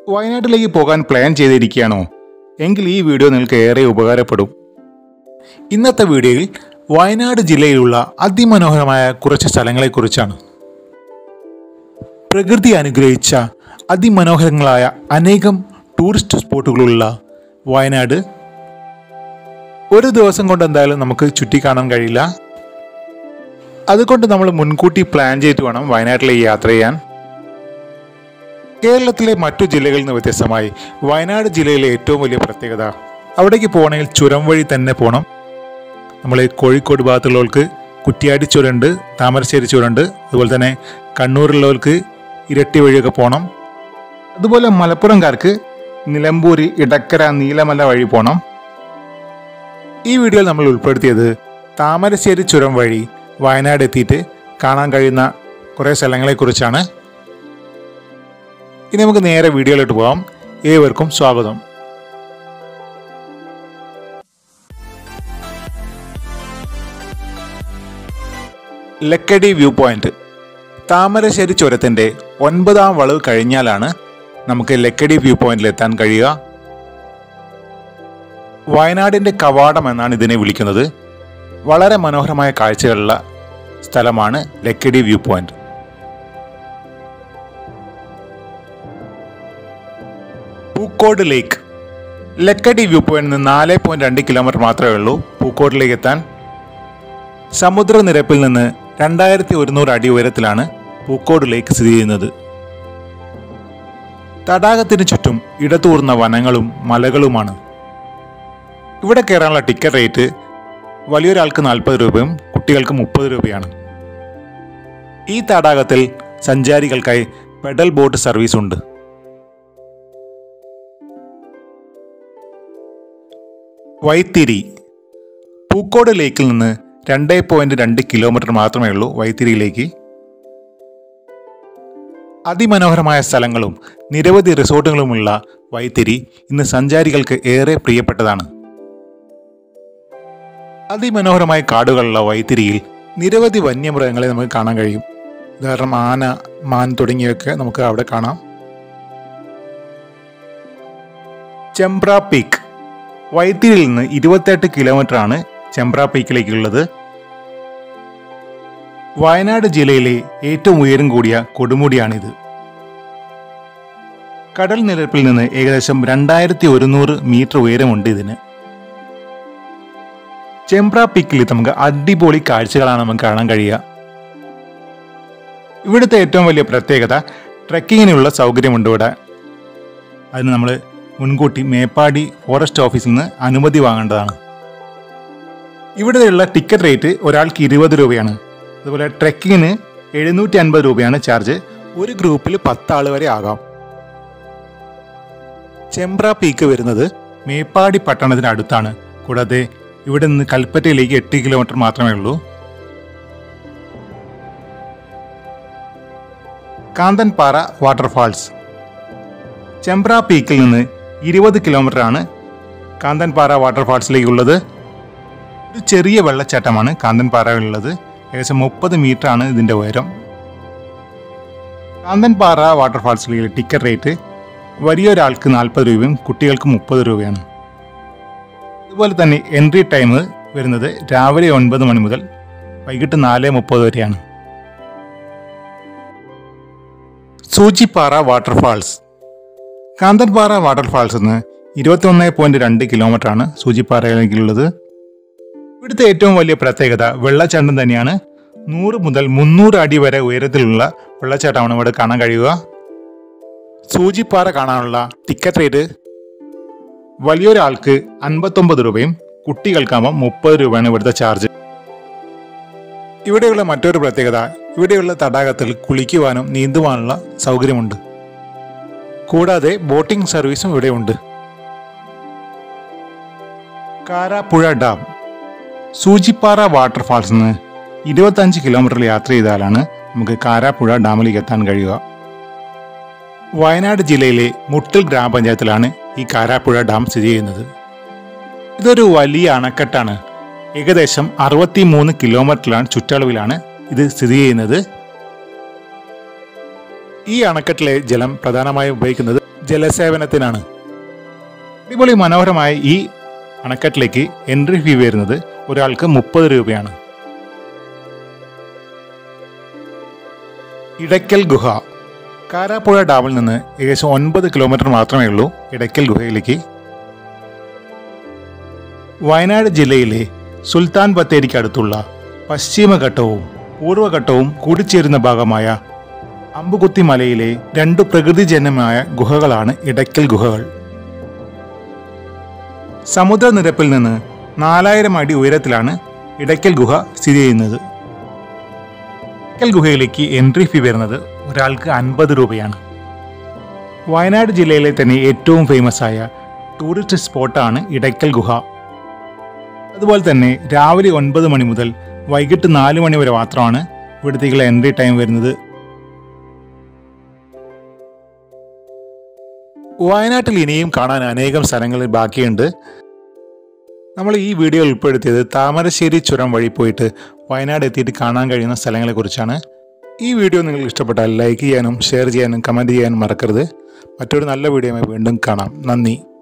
വയനാട്ടിലേക്ക് പോകാൻ പ്ലാൻ ചെയ്തിരിക്കുകയാണോ എങ്കിൽ ഈ വീഡിയോ നിങ്ങൾക്ക് ഏറെ ഉപകാരപ്പെടും ഇന്നത്തെ വീഡിയോയിൽ വയനാട് ജില്ലയിലുള്ള അതിമനോഹരമായ കുറച്ച് സ്ഥലങ്ങളെക്കുറിച്ചാണ് പ്രകൃതി അനുഗ്രഹിച്ച അതിമനോഹരങ്ങളായ അനേകം ടൂറിസ്റ്റ് സ്പോട്ടുകളുള്ള വയനാട് ഒരു ദിവസം കൊണ്ട് എന്തായാലും നമുക്ക് ചുറ്റിക്കാണാൻ കഴിയില്ല അതുകൊണ്ട് നമ്മൾ മുൻകൂട്ടി പ്ലാൻ ചെയ്തിട്ട് വേണം വയനാട്ടിലേക്ക് യാത്ര ചെയ്യാൻ കേരളത്തിലെ മറ്റു ജില്ലകളിൽ നിന്ന് വ്യത്യസ്തമായി വയനാട് ജില്ലയിലെ ഏറ്റവും വലിയ പ്രത്യേകത അവിടേക്ക് പോകണമെങ്കിൽ ചുരം വഴി തന്നെ പോകണം നമ്മൾ കോഴിക്കോട് ഭാഗത്തുള്ളവർക്ക് കുറ്റിയാടി ചുരമുണ്ട് താമരശ്ശേരി ചുരമുണ്ട് അതുപോലെ തന്നെ കണ്ണൂരുള്ളവർക്ക് ഇരട്ടി വഴിയൊക്കെ പോകണം അതുപോലെ മലപ്പുറംകാർക്ക് നിലമ്പൂരി ഇടക്കര നീലമല വഴി പോകണം ഈ വീഡിയോയിൽ നമ്മൾ ഉൾപ്പെടുത്തിയത് താമരശ്ശേരി ചുരം വഴി വയനാട് എത്തിയിട്ട് കാണാൻ കഴിയുന്ന കുറേ സ്ഥലങ്ങളെക്കുറിച്ചാണ് ഇനി നമുക്ക് നേരെ വീഡിയോയിലോട്ട് പോകാം ഏവർക്കും സ്വാഗതം ലക്കടി വ്യൂ പോയിന്റ് താമരശ്ശേരി ചുരത്തിന്റെ ഒൻപതാം വളവ് കഴിഞ്ഞാലാണ് നമുക്ക് ലക്കടി വ്യൂ പോയിന്റിൽ എത്താൻ കഴിയുക വയനാടിന്റെ കവാടം എന്നാണ് ഇതിനെ വിളിക്കുന്നത് വളരെ മനോഹരമായ കാഴ്ചകളുള്ള സ്ഥലമാണ് Lakkidi view point Pookode lake Lakkidi view പോയിന്റിൽ നിന്ന് നാല് പോയിന്റ് രണ്ട് കിലോമീറ്റർ മാത്രമേ ഉള്ളൂ പൂക്കോട്ടിലേക്ക് എത്താൻ സമുദ്രനിരപ്പിൽ നിന്ന് രണ്ടായിരത്തി ഒരുന്നൂറ് അടി ഉയരത്തിലാണ് പൂക്കോട് ലേക്ക് സ്ഥിതി ചെയ്യുന്നത് തടാകത്തിന് ചുറ്റും ഇടതൂർന്ന വനങ്ങളും മലകളുമാണ് ഇവിടെ കയറാനുള്ള ടിക്കറ്റ് റേറ്റ് വലിയൊരാൾക്ക് നാൽപ്പത് രൂപയും കുട്ടികൾക്ക് മുപ്പത് രൂപയാണ് ഈ തടാകത്തിൽ സഞ്ചാരികൾക്കായി പെഡൽ ബോട്ട് സർവീസ് ഉണ്ട് വൈത്തിരി പൂക്കോട് ലേക്കിൽ നിന്ന് രണ്ട് പോയിന്റ് രണ്ട് കിലോമീറ്റർ മാത്രമേ ഉള്ളൂ വൈത്തിരിയിലേക്ക് അതിമനോഹരമായ സ്ഥലങ്ങളും നിരവധി റിസോർട്ടുകളുമുള്ള വൈത്തിരി ഇന്ന് സഞ്ചാരികൾക്ക് ഏറെ പ്രിയപ്പെട്ടതാണ് അതിമനോഹരമായ കാടുകളുള്ള വൈത്തിരിയിൽ നിരവധി വന്യമൃഗങ്ങളെ നമുക്ക് കാണാൻ കഴിയും ഉദാഹരണം ആന മാൻ തുടങ്ങിയവയൊക്കെ നമുക്ക് അവിടെ കാണാം ചെമ്പ്ര പീക്ക് വൈത്തിരിയിൽ നിന്ന് ഇരുപത്തെട്ട് കിലോമീറ്റർ ആണ് ചെമ്പ്ര പീക്കിലേക്കുള്ളത് വയനാട് ജില്ലയിലെ ഏറ്റവും ഉയരം കൂടിയ കൊടുമുടിയാണിത് കടൽ നിരപ്പിൽ നിന്ന് ഏകദേശം രണ്ടായിരത്തി ഒരുന്നൂറ് മീറ്റർ ഉയരമുണ്ട് ഇതിന് ചെമ്പ്ര പീക്കിൽ നമുക്ക് അടിപൊളി കാഴ്ചകളാണ് നമുക്ക് കാണാൻ കഴിയുക ഇവിടുത്തെ ഏറ്റവും വലിയ പ്രത്യേകത ട്രക്കിങ്ങിനുള്ള സൗകര്യമുണ്ട് ഇവിടെ അതിന് നമ്മൾ മുൻകൂട്ടി മേപ്പാടി ഫോറസ്റ്റ് ഓഫീസിൽ നിന്ന് അനുമതി വാങ്ങേണ്ടതാണ് ഇവിടെയുള്ള ടിക്കറ്റ് റേറ്റ് ഒരാൾക്ക് ഇരുപത് രൂപയാണ് അതുപോലെ ട്രെക്കിങ്ങിന് എഴുന്നൂറ്റി അൻപത് രൂപയാണ് ചാർജ് ഒരു ഗ്രൂപ്പിൽ പത്താൾ വരെ ആകാം ചെമ്പ്ര പീക്ക് വരുന്നത് മേപ്പാടി പട്ടണത്തിന് അടുത്താണ് കൂടാതെ ഇവിടെ നിന്ന് കൽപ്പറ്റയിലേക്ക് എട്ട് കിലോമീറ്റർ മാത്രമേ ഉള്ളൂ കാന്തൻപാറ വാട്ടർഫാൾസ് ചെമ്പ്ര പീക്കിൽ നിന്ന് ഇരുപത് കിലോമീറ്റർ ആണ് കാന്തൻപാറ വാട്ടർഫാൾസിലേക്കുള്ളത് ഒരു ചെറിയ വെള്ളച്ചാട്ടമാണ് കാന്തൻപാറയിലുള്ളത് ഏകദേശം മുപ്പത് മീറ്റർ ആണ് ഇതിൻ്റെ ഉയരം കാന്തൻപാറ വാട്ടർഫാൾസിലെ ടിക്കറ്റ് റേറ്റ് വലിയൊരാൾക്ക് നാൽപ്പത് രൂപയും കുട്ടികൾക്ക് മുപ്പത് രൂപയാണ് അതുപോലെ തന്നെ എൻട്രി ടൈം വരുന്നത് രാവിലെ ഒൻപത് മണി മുതൽ വൈകിട്ട് നാല് മുപ്പത് വരെയാണ് സൂചിപ്പാറ വാട്ടർഫാൾസ് കാന്തൻപാറ വാട്ടർഫാൾസ് നിന്ന് ഇരുപത്തിയൊന്ന് പോയിന്റ് രണ്ട് കിലോമീറ്റർ ആണ് സൂചിപ്പാറയിലേക്കുള്ളത് ഇവിടുത്തെ ഏറ്റവും വലിയ പ്രത്യേകത വെള്ളച്ചാട്ടം തന്നെയാണ് നൂറ് മുതൽ മുന്നൂറ് അടി വരെ ഉയരത്തിലുള്ള വെള്ളച്ചാട്ടമാണ് ഇവിടെ കാണാൻ കഴിയുക സൂചിപ്പാറ കാണാനുള്ള ടിക്കറ്റ് റേറ്റ് വലിയൊരാൾക്ക് അൻപത്തൊമ്പത് രൂപയും കുട്ടികൾക്കാകുമ്പോൾ മുപ്പത് രൂപയാണ് ഇവിടുത്തെ ചാർജ് ഇവിടെയുള്ള മറ്റൊരു പ്രത്യേകത ഇവിടെയുള്ള തടാകത്തിൽ കുളിക്കുവാനും നീന്തുവാനുള്ള സൗകര്യമുണ്ട് കൂടാതെ ബോട്ടിംഗ് സർവീസും ഇവിടെയുണ്ട് കാരാപ്പുഴ ഡാം സൂചിപ്പാറ വാട്ടർഫാൾസിൽ നിന്ന് ഇരുപത്തഞ്ച് കിലോമീറ്റർ യാത്ര ചെയ്താലാണ് നമുക്ക് കാരാപ്പുഴ ഡാമിലേക്ക് എത്താൻ കഴിയുക വയനാട് ജില്ലയിലെ മുട്ടൽ ഗ്രാമപഞ്ചായത്തിലാണ് ഈ കാരാപ്പുഴ ഡാം സ്ഥിതി ചെയ്യുന്നത് ഇതൊരു വലിയ അണക്കെട്ടാണ് ഏകദേശം അറുപത്തി മൂന്ന് കിലോമീറ്ററിലാണ് ചുറ്റളവിലാണ് ഇത് സ്ഥിതി ചെയ്യുന്നത് ഈ അണക്കെട്ടിലെ ജലം പ്രധാനമായും ഉപയോഗിക്കുന്നത് ജലസേവനത്തിനാണ് അടിപൊളി മനോഹരമായ ഈ അണക്കെട്ടിലേക്ക് എൻട്രി ഫീ വരുന്നത് ഒരാൾക്ക് മുപ്പത് രൂപയാണ് ഇടയ്ക്കൽ ഗുഹ കാരാപ്പുഴ ഡാമിൽ നിന്ന് ഏകദേശം ഒൻപത് കിലോമീറ്റർ മാത്രമേ ഉള്ളൂ ഇടയ്ക്കൽ ഗുഹയിലേക്ക് വയനാട് ജില്ലയിലെ സുൽത്താൻ ബത്തേരിക്ക് അടുത്തുള്ള പശ്ചിമഘട്ടവും പൂർവ്വഘട്ടവും കൂടിച്ചേരുന്ന ഭാഗമായ അമ്പുകുത്തി മലയിലെ രണ്ടു പ്രകൃതിജന്യമായ ഗുഹകളാണ് ഇടയ്ക്കൽ ഗുഹകൾ സമുദ്രനിരപ്പിൽ നിന്ന് നാലായിരം അടി ഉയരത്തിലാണ് ഇടയ്ക്കൽ ഗുഹ സ്ഥിതി ചെയ്യുന്നത് ഇടയ്ക്കൽ ഗുഹയിലേക്ക് എൻട്രി ഫീ വരുന്നത് ഒരാൾക്ക് അൻപത് രൂപയാണ് വയനാട് ജില്ലയിലെ തന്നെ ഏറ്റവും ഫേമസ് ആയ ടൂറിസ്റ്റ് സ്പോട്ടാണ് ഇടയ്ക്കൽ ഗുഹ അതുപോലെ തന്നെ രാവിലെ ഒൻപത് മണി മുതൽ വൈകിട്ട് നാല് മണി വരെ മാത്രമാണ് ഇവിടത്തേക്കുള്ള എൻട്രി ടൈം വരുന്നത് വയനാട്ടിൽ ഇനിയും കാണാൻ അനേകം സ്ഥലങ്ങൾ ബാക്കിയുണ്ട് നമ്മൾ ഈ വീഡിയോ ഉൾപ്പെടുത്തിയത് താമരശ്ശേരി ചുരം വഴി പോയിട്ട് വയനാട് എത്തിയിട്ട് കാണാൻ കഴിയുന്ന സ്ഥലങ്ങളെക്കുറിച്ചാണ് ഈ വീഡിയോ നിങ്ങൾക്ക് ഇഷ്ടപ്പെട്ടാൽ ലൈക്ക് ചെയ്യാനും ഷെയർ ചെയ്യാനും കമൻറ്റ് ചെയ്യാനും മറക്കരുത് മറ്റൊരു നല്ല വീഡിയോയുമായി വീണ്ടും കാണാം നന്ദി